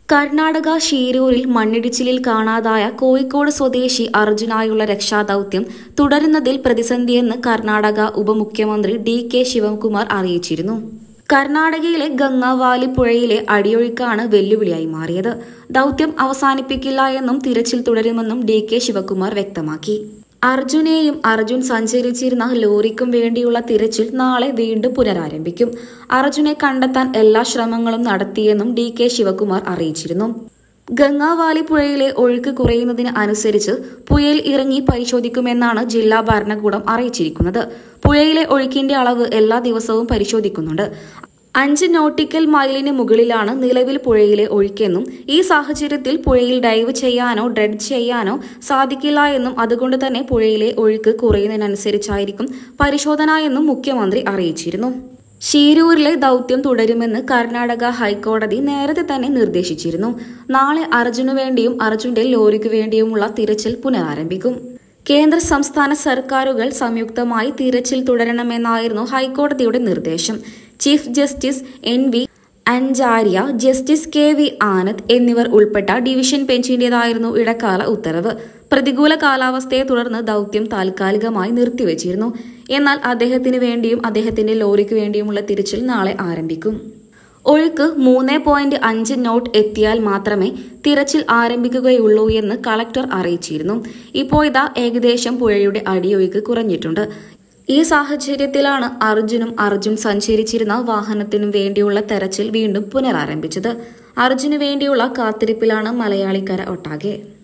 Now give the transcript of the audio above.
കർണാടക ഷീരൂരിൽ മണ്ണിടിച്ചിലിൽ കാണാതായ കോഴിക്കോട് സ്വദേശി അർജുനായുള്ള രക്ഷാദൌത്യം തുടരുന്നതിൽ പ്രതിസന്ധിയെന്ന് കർണാടക ഉപമുഖ്യമന്ത്രി ഡി കെ ശിവകുമാർ അറിയിച്ചിരുന്നു കർണാടകയിലെ ഗംഗാവാലി പുഴയിലെ അടിയൊഴുക്കാണ് വെല്ലുവിളിയായി മാറിയത് ദൌത്യം അവസാനിപ്പിക്കില്ല എന്നും തിരച്ചിൽ തുടരുമെന്നും ഡി കെ ശിവകുമാർ വ്യക്തമാക്കി അർജുനെയും അർജുൻ സഞ്ചരിച്ചിരുന്ന ലോറിക്കും വേണ്ടിയുള്ള തിരച്ചിൽ നാളെ വീണ്ടും പുനരാരംഭിക്കും അർജുനെ കണ്ടെത്താൻ എല്ലാ ശ്രമങ്ങളും നടത്തിയെന്നും ഡി കെ ശിവകുമാർ അറിയിച്ചിരുന്നു ഗംഗാവാലി പുഴയിലെ ഒഴുക്ക് കുറയുന്നതിന് അനുസരിച്ച് പുഴയിൽ ഇറങ്ങി പരിശോധിക്കുമെന്നാണ് ജില്ലാ ഭരണകൂടം അറിയിച്ചിരിക്കുന്നത് പുഴയിലെ ഒഴുക്കിന്റെ അളവ് എല്ലാ ദിവസവും പരിശോധിക്കുന്നുണ്ട് അഞ്ച് നോട്ടിക്കൽ മൈലിന് മുകളിലാണ് നിലവിൽ പുഴയിലെ ഒഴുക്കെന്നും ഈ സാഹചര്യത്തിൽ പുഴയിൽ ഡൈവ് ചെയ്യാനോ ഡ്രെഡ് ചെയ്യാനോ സാധിക്കില്ല എന്നും അതുകൊണ്ട് തന്നെ പുഴയിലെ ഒഴുക്ക് കുറയുന്നതിനനുസരിച്ചായിരിക്കും പരിശോധന എന്നും മുഖ്യമന്ത്രി അറിയിച്ചിരുന്നു ഷീരൂരിലെ ദൌത്യം തുടരുമെന്ന് കർണാടക ഹൈക്കോടതി നേരത്തെ തന്നെ നിർദ്ദേശിച്ചിരുന്നു നാളെ അർജുനു വേണ്ടിയും അർജുന്റെ ലോറിക്കു വേണ്ടിയുമുള്ള തിരച്ചിൽ പുനരാരംഭിക്കും കേന്ദ്ര സംസ്ഥാന സർക്കാരുകൾ സംയുക്തമായി തിരച്ചിൽ തുടരണമെന്നായിരുന്നു ഹൈക്കോടതിയുടെ നിർദ്ദേശം chief justice N V Anjaria justice K V Anand എന്നിവർ ഉൾപ്പെട്ട ഡിവിഷൻ ബെഞ്ചിന്റേതായിരുന്നു ഇടക്കാല ഉത്തരവ് പ്രതികൂല കാലാവസ്ഥയെ തുടർന്ന് ദൌത്യം താൽക്കാലികമായി നിർത്തിവച്ചിരുന്നു എന്നാൽ അദ്ദേഹത്തിന് വേണ്ടിയും അദ്ദേഹത്തിന്റെ ലോറിക്ക് വേണ്ടിയുമുള്ള തിരച്ചിൽ നാളെ ആരംഭിക്കും ഒഴുക്ക് മൂന്ന് പോയിന്റ് അഞ്ച് നോട്ട് എത്തിയാൽ മാത്രമേ തിരച്ചിൽ ആരംഭിക്കുകയുള്ളൂ എന്ന് കളക്ടർ അറിയിച്ചിരുന്നു ഇപ്പോൾ ഇതാ ഏകദേശം പുഴയുടെ അടിയൊഴുക്ക് കുറഞ്ഞിട്ടുണ്ട് ഈ സാഹചര്യത്തിലാണ് അർജുനും അർജുൻ സഞ്ചരിച്ചിരുന്ന വാഹനത്തിനും വേണ്ടിയുള്ള തെരച്ചിൽ വീണ്ടും പുനരാരംഭിച്ചത് അർജുന് വേണ്ടിയുള്ള കാത്തിരിപ്പിലാണ് മലയാളിക്കര ഒട്ടാകെ